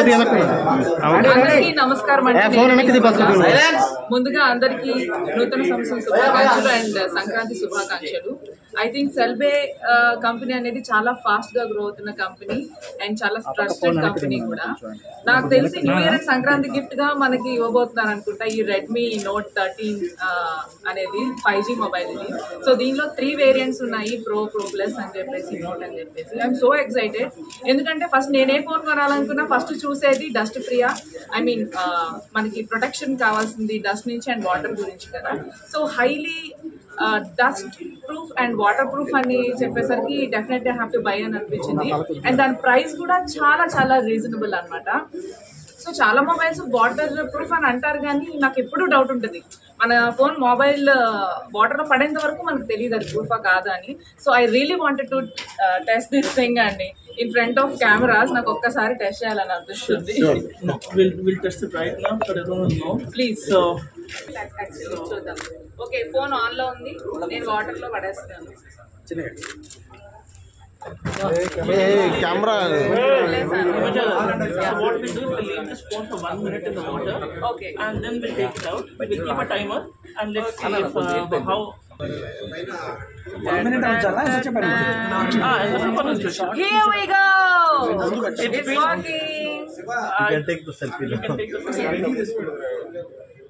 అది వెనక్కి అందరికీ నమస్కారం ఏ, ఫోన్ వెనక్కి అండి తిప్పేస్తా. ముందుగా అందరికీ నూతన సంవత్సరం శుభాకాంక్షలు అండ్ సంక్రాంతి శుభాకాంక్షలు ఐ థింక్ సెల్బే కంపెనీ అనేది చాలా ఫాస్ట్ గా గ్రో అవుతున్న కంపెనీ అండ్ చాలా ట్రస్టెడ్ కంపెనీ కూడా నాకు తెలిసి new year and Sankranti gift గా మనకి ఇవ్వబోతున్నారు అనుకుంటా ఈ రెడ్మీ నోట్ థర్టీన్ అనేది ఫైవ్ జీ మొబైల్ ఇది సో దీనిలో త్రీ వేరియంట్స్ ఉన్నాయి ప్రో ప్రో ప్లస్ అని చెప్పేసి నోట్ అని చెప్పేసి ఐఎమ్ సో ఎక్సైటెడ్ ఎందుకంటే ఫస్ట్ నేనే ఫోన్ కొనాలనుకున్నా ఫస్ట్ చూసేది డస్ట్ ఫ్రీయా ఐ మీన్ మనకి ప్రొటెక్షన్ కావాల్సింది డస్ట్ నుంచి అండ్ వాటర్ గురించి కదా so highly dust proof and water proof అని చెప్పేసరికి డెఫినెట్లీ హ్యావ్ టు బై అని అనిపించింది అండ్ దాని ప్రైస్ కూడా చాలా చాలా రీజనబుల్ అన్నమాట సో చాలా మొబైల్స్ వాటర్ ప్రూఫ్ అని అంటారు కానీ నాకు ఎప్పుడూ డౌట్ ఉంటుంది మన ఫోన్ మొబైల్ వాటర్లో పడేంత వరకు మనకు తెలియదు అది ప్రూఫా కాదా అని so I really wanted to test this thing అండి ఇన్ ఫ్రంట్ ఆఫ్ కెమెరాస్ నాకు ఒక్కసారి టెస్ట్ చేయాలని అనిపిస్తుంది No, we'll we'll test it right now so everyone will know. Please So actually చూద్దాం ఓకే ఫోన్ ఆన్ లో ఉంది నేను వాటర్ లో పడేస్తాను కెమెరా వదిలేసాను. so what we do is we'll leave this phone for one minute in the water okay and then we'll take it out. We'll keep a timer and let's see if uh, how ah, and this one is short. Here we go. It's working. You can take the selfie. You can take the selfie.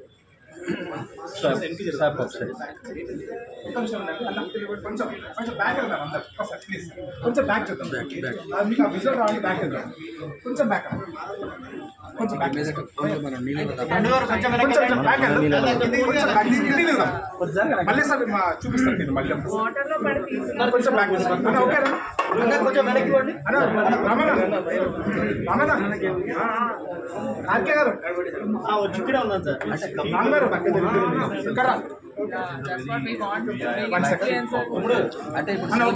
కొంచెం కొంచెం back వెళ్దాం అందరు ఒకసారి please కొంచెం back చూద్దాం ఆ, మీకు ఆ విజువల్ రావాలి బ్యాక్ వెళ్దాం కొంచెం బ్యాక్ కొంచెం బ్యాక్ కొంచెం కొంచెం బ్యాక్ వెళ్దాం కొంచెం బ్యాక్ కిందికి వెళ్దాం మళ్ళీ సార్ మా చూపిస్తాను నేను మళ్ళీ వాటర్ లో పడి తీసి కొంచెం బ్యాక్ వెళ్దాం అన్న ఓకేనా కొంచెం వెనక్కి ఇవ్వండి అన్న రమణ రమణ ఆర్కే గారు నాన్నగారు ఇక్కడ రా. that's what we want. One second. Experience. అన్న